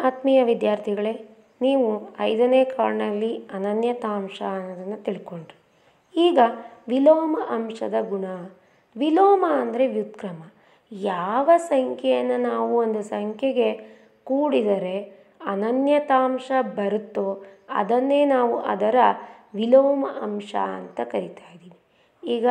ಆತ್ಮೀಯ ವಿದ್ಯಾರ್ಥಿಗಳೇ ನೀವು ಐದನೇ ಕಾರ್ಡ್ನಲ್ಲಿ ಅನನ್ಯತಾಂಶ ಅನ್ನೋದನ್ನು ತಿಳ್ಕೊಂಡ್ರಿ ಈಗ ವಿಲೋಮ ಅಂಶದ ಗುಣ ವಿಲೋಮ ಅಂದರೆ ವ್ಯುತ್ಕ್ರಮ ಯಾವ ಸಂಖ್ಯೆಯನ್ನು ನಾವು ಒಂದು ಸಂಖ್ಯೆಗೆ ಕೂಡಿದರೆ ಅನನ್ಯತಾಂಶ ಬರುತ್ತೋ ಅದನ್ನೇ ನಾವು ಅದರ ವಿಲೋಮ ಅಂಶ ಅಂತ ಕರಿತಾ ಇದ್ದೀವಿ ಈಗ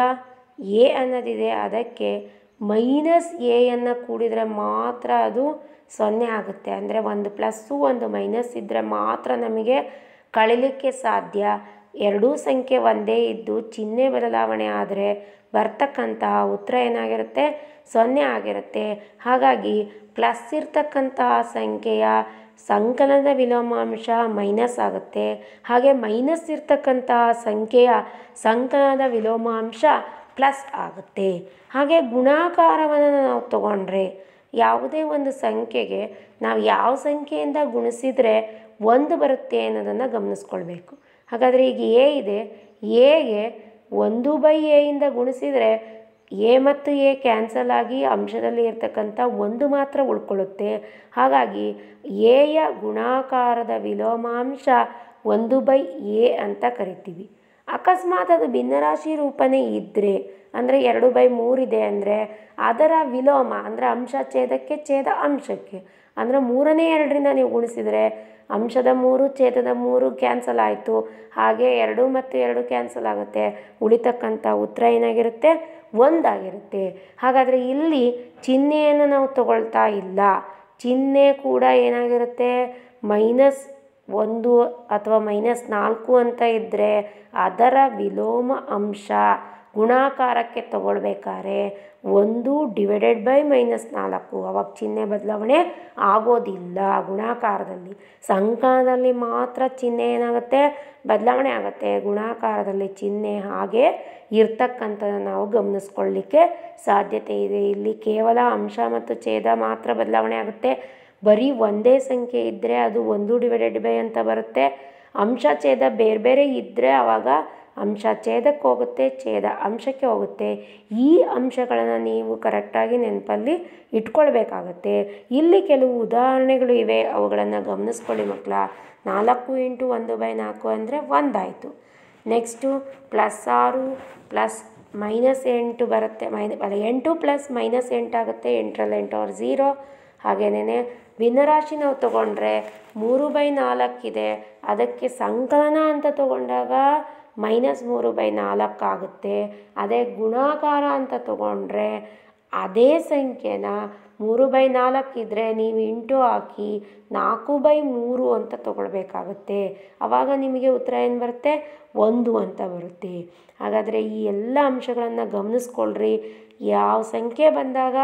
ಎ ಅನ್ನೋದಿದೆ ಅದಕ್ಕೆ ಮೈನಸ್ ಎಯನ್ನು ಕೂಡಿದರೆ ಮಾತ್ರ ಅದು ಸೊನ್ನೆ ಆಗುತ್ತೆ ಅಂದರೆ ಒಂದು ಪ್ಲಸ್ಸು ಒಂದು ಮೈನಸ್ ಇದ್ದರೆ ಮಾತ್ರ ನಮಗೆ ಕಳಿಲಿಕ್ಕೆ ಸಾಧ್ಯ ಎರಡೂ ಸಂಖ್ಯೆ ಒಂದೇ ಇದ್ದು ಚಿಹ್ನೆ ಬದಲಾವಣೆ ಆದರೆ ಬರ್ತಕ್ಕಂತಹ ಉತ್ತರ ಏನಾಗಿರುತ್ತೆ ಸೊನ್ನೆ ಆಗಿರುತ್ತೆ ಹಾಗಾಗಿ ಪ್ಲಸ್ ಇರ್ತಕ್ಕಂತಹ ಸಂಖ್ಯೆಯ ಸಂಕಲನದ ವಿಲೋಮಾಂಶ ಮೈನಸ್ ಆಗುತ್ತೆ ಹಾಗೆ ಮೈನಸ್ ಇರ್ತಕ್ಕಂತಹ ಸಂಖ್ಯೆಯ ಸಂಕಲನದ ವಿಲೋಮಾಂಶ ಪ್ಲಸ್ ಆಗುತ್ತೆ ಹಾಗೆ ಗುಣಾಕಾರವನ್ನು ನಾವು ತಗೊಂಡ್ರೆ ಯಾವುದೇ ಒಂದು ಸಂಖ್ಯೆಗೆ ನಾವು ಯಾವ ಸಂಖ್ಯೆಯಿಂದ ಗುಣಿಸಿದರೆ ಒಂದು ಬರುತ್ತೆ ಅನ್ನೋದನ್ನು ಗಮನಿಸ್ಕೊಳ್ಬೇಕು ಹಾಗಾದರೆ ಈಗ ಎ ಇದೆ ಎಗೆ ಒಂದು ಬೈ ಎಯಿಂದ ಗುಣಿಸಿದರೆ ಎ ಮತ್ತು ಎ ಕ್ಯಾನ್ಸಲ್ ಆಗಿ ಅಂಶದಲ್ಲಿ ಇರ್ತಕ್ಕಂಥ ಒಂದು ಮಾತ್ರ ಉಳ್ಕೊಳ್ಳುತ್ತೆ ಹಾಗಾಗಿ ಎಯ ಗುಣಾಕಾರದ ವಿಲೋಮಾಂಶ ಒಂದು ಬೈ ಎ ಅಂತ ಕರಿತೀವಿ ಅಕಸ್ಮಾತ್ ಅದು ಭಿನ್ನರಾಶಿ ರೂಪನೇ ಇದ್ದರೆ ಅಂದರೆ ಎರಡು ಬೈ ಮೂರಿದೆ ಅಂದರೆ ಅದರ ವಿಲೋಮ ಅಂದರೆ ಅಂಶ ಛೇದಕ್ಕೆ ಛೇದ ಅಂಶಕ್ಕೆ ಅಂದರೆ ಮೂರನೇ ಎರಡರಿಂದ ನೀವು ಗುಣಿಸಿದರೆ ಅಂಶದ ಮೂರು ಛೇದದ ಮೂರು ಕ್ಯಾನ್ಸಲ್ ಆಯಿತು ಹಾಗೆ ಎರಡು ಮತ್ತು ಎರಡು ಕ್ಯಾನ್ಸಲ್ ಆಗುತ್ತೆ ಉಳಿತಕ್ಕಂಥ ಉತ್ತರ ಏನಾಗಿರುತ್ತೆ ಒಂದಾಗಿರುತ್ತೆ ಹಾಗಾದರೆ ಇಲ್ಲಿ ಚಿಹ್ನೆಯನ್ನು ನಾವು ತಗೊಳ್ತಾ ಇಲ್ಲ ಚಿಹ್ನೆ ಕೂಡ ಏನಾಗಿರುತ್ತೆ ಮೈನಸ್ ಒಂದು ಅಥವಾ ಮೈನಸ್ ನಾಲ್ಕು ಅಂತ ಇದ್ದರೆ ಅದರ ವಿಲೋಮ ಅಂಶ ಗುಣಾಕಾರಕ್ಕೆ ತಗೊಳ್ಬೇಕಾದ್ರೆ ಒಂದು ಡಿವೈಡೆಡ್ ಬೈ ಮೈನಸ್ ನಾಲ್ಕು ಅವಾಗ ಚಿಹ್ನೆ ಬದಲಾವಣೆ ಆಗೋದಿಲ್ಲ ಗುಣಾಕಾರದಲ್ಲಿ ಸಂಕಲನದಲ್ಲಿ ಮಾತ್ರ ಚಿಹ್ನೆ ಏನಾಗುತ್ತೆ ಬದಲಾವಣೆ ಆಗುತ್ತೆ ಗುಣಾಕಾರದಲ್ಲಿ ಚಿಹ್ನೆ ಹಾಗೆ ಇರ್ತಕ್ಕಂಥದ್ದನ್ನು ನಾವು ಗಮನಿಸ್ಕೊಳ್ಳಿಕ್ಕೆ ಸಾಧ್ಯತೆ ಇದೆ ಇಲ್ಲಿ ಕೇವಲ ಅಂಶ ಮತ್ತು ಛೇದ ಮಾತ್ರ ಬದಲಾವಣೆ ಆಗುತ್ತೆ ಬರೀ ಒಂದೇ ಸಂಖ್ಯೆ ಇದ್ದರೆ ಅದು ಒಂದು ಡಿವೈಡೆಡ್ ಬೈ ಅಂತ ಬರುತ್ತೆ ಅಂಶ ಛೇದ ಬೇರೆ ಬೇರೆ ಇದ್ದರೆ ಆವಾಗ ಅಂಶ ಛೇದಕ್ಕೆ ಹೋಗುತ್ತೆ ಛೇದ ಅಂಶಕ್ಕೆ ಹೋಗುತ್ತೆ ಈ ಅಂಶಗಳನ್ನು ನೀವು ಕರೆಕ್ಟಾಗಿ ನೆನಪಲ್ಲಿ ಇಟ್ಕೊಳ್ಬೇಕಾಗತ್ತೆ ಇಲ್ಲಿ ಕೆಲವು ಉದಾಹರಣೆಗಳು ಇವೆ ಅವುಗಳನ್ನು ಗಮನಿಸ್ಕೊಳ್ಳಿ ಮಕ್ಕಳ ನಾಲ್ಕು ಇಂಟು ಒಂದು ಬೈ ನಾಲ್ಕು ಅಂದರೆ ಒಂದಾಯಿತು ನೆಕ್ಸ್ಟು ಪ್ಲಸ್ ಆರು ಪ್ಲಸ್ ಮೈನಸ್ ಎಂಟು ಬರುತ್ತೆ ಮೈನ ಅಲ್ಲ ಎಂಟು ಪ್ಲಸ್ ಮೈನಸ್ ಎಂಟಾಗುತ್ತೆ ಎಂಟರಲ್ಲಿ ಎಂಟು ಅವ್ರ ಝೀರೋ ಹಾಗೇನೇ ಭಿನ್ನರಾಶಿ ನಾವು ತಗೊಂಡ್ರೆ ಮೂರು ಬೈ ನಾಲ್ಕಿದೆ ಅದಕ್ಕೆ ಸಂಕಲನ ಅಂತ ತಗೊಂಡಾಗ ಮೈನಸ್ ಮೂರು ಬೈ ನಾಲ್ಕು ಆಗುತ್ತೆ ಅದೇ ಗುಣಾಕಾರ ಅಂತ ತಗೊಂಡ್ರೆ ಅದೇ ಸಂಖ್ಯೆನ ಮೂರು ಬೈ ನಾಲ್ಕು ಇದ್ದರೆ ನೀವು ಇಂಟು ಹಾಕಿ ನಾಲ್ಕು ಬೈ ಮೂರು ಅಂತ ತಗೊಳ್ಬೇಕಾಗತ್ತೆ ಆವಾಗ ನಿಮಗೆ ಉತ್ತರ ಏನು ಬರುತ್ತೆ ಒಂದು ಅಂತ ಬರುತ್ತೆ ಹಾಗಾದರೆ ಈ ಎಲ್ಲ ಅಂಶಗಳನ್ನು ಗಮನಿಸ್ಕೊಳ್ರಿ ಯಾವ ಸಂಖ್ಯೆ ಬಂದಾಗ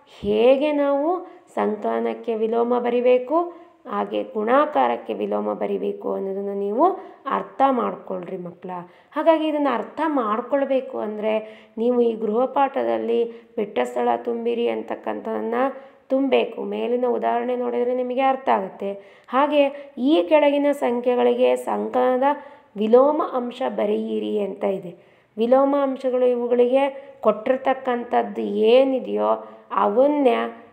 ಹೇಗೆ ನಾವು ಸಂಕಲನಕ್ಕೆ ವಿಲೋಮ ಬರಿಬೇಕು ಹಾಗೆ ಗುಣಾಕಾರಕ್ಕೆ ವಿಲೋಮ ಬರಿಬೇಕು ಅನ್ನೋದನ್ನು ನೀವು ಅರ್ಥ ಮಾಡ್ಕೊಳ್ರಿ ಮಕ್ಕಳ ಹಾಗಾಗಿ ಇದನ್ನು ಅರ್ಥ ಮಾಡ್ಕೊಳ್ಬೇಕು ಅಂದರೆ ನೀವು ಈ ಗೃಹಪಾಠದಲ್ಲಿ ಬಿಟ್ಟ ಸ್ಥಳ ತುಂಬಿರಿ ಅಂತಕ್ಕಂಥದನ್ನು ತುಂಬಬೇಕು ಮೇಲಿನ ಉದಾಹರಣೆ ನೋಡಿದರೆ ನಿಮಗೆ ಅರ್ಥ ಆಗುತ್ತೆ ಹಾಗೆ ಈ ಕೆಳಗಿನ ಸಂಖ್ಯೆಗಳಿಗೆ ಸಂಕಲನದ ವಿಲೋಮ ಅಂಶ ಬರೆಯಿರಿ ಅಂತ ಇದೆ ವಿಲೋಮ ಅಂಶಗಳು ಇವುಗಳಿಗೆ ಕೊಟ್ಟಿರ್ತಕ್ಕಂಥದ್ದು ಏನಿದೆಯೋ ಅವನ್ನ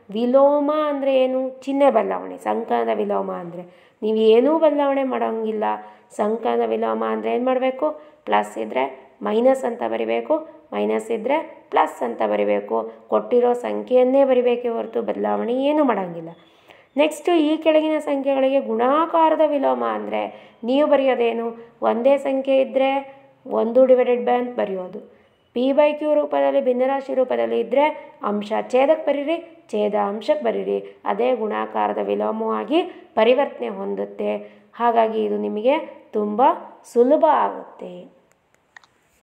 ವಿಲೋಮ ಅಂದರೆ ಏನು ಚಿಹ್ನೆ ಬದಲಾವಣೆ ಸಂಕಲನದ ವಿಲೋಮ ಅಂದರೆ ನೀವು ಏನೂ ಬದಲಾವಣೆ ಮಾಡೋಂಗಿಲ್ಲ ಸಂಕಲನ ವಿಲೋಮ ಅಂದರೆ ಏನು ಮಾಡಬೇಕು ಪ್ಲಸ್ ಇದ್ದರೆ ಮೈನಸ್ ಅಂತ ಬರಿಬೇಕು ಮೈನಸ್ ಇದ್ದರೆ ಪ್ಲಸ್ ಅಂತ ಬರಿಬೇಕು ಕೊಟ್ಟಿರೋ ಸಂಖ್ಯೆಯನ್ನೇ ಬರಿಬೇಕೇ ಹೊರತು ಬದಲಾವಣೆ ಏನೂ ಮಾಡೋಂಗಿಲ್ಲ ನೆಕ್ಸ್ಟು ಈ ಕೆಳಗಿನ ಸಂಖ್ಯೆಗಳಿಗೆ ಗುಣಾಕಾರದ ವಿಲೋಮ ಅಂದರೆ ನೀವು ಬರೆಯೋದೇನು ಒಂದೇ ಸಂಖ್ಯೆ ಇದ್ದರೆ ಒಂದು ಡಿವೈಡೆಡ್ ಬೈ ಅಂತ ಬರೆಯೋದು ಪಿ ಬೈ ಕ್ಯೂ ರೂಪದಲ್ಲಿ ಭಿನ್ನರಾಶಿ ರೂಪದಲ್ಲಿ ಇದ್ದರೆ ಅಂಶ ಛೇದಕ್ಕೆ ಬರೀರಿ ಛೇದ ಅಂಶಕ್ಕೆ ಬರೀರಿ ಅದೇ ಗುಣಾಕಾರದ ವಿಲೋಮವಾಗಿ ಪರಿವರ್ತನೆ ಹೊಂದುತ್ತೆ ಹಾಗಾಗಿ ಇದು ನಿಮಗೆ ತುಂಬ ಸುಲಭ ಆಗುತ್ತೆ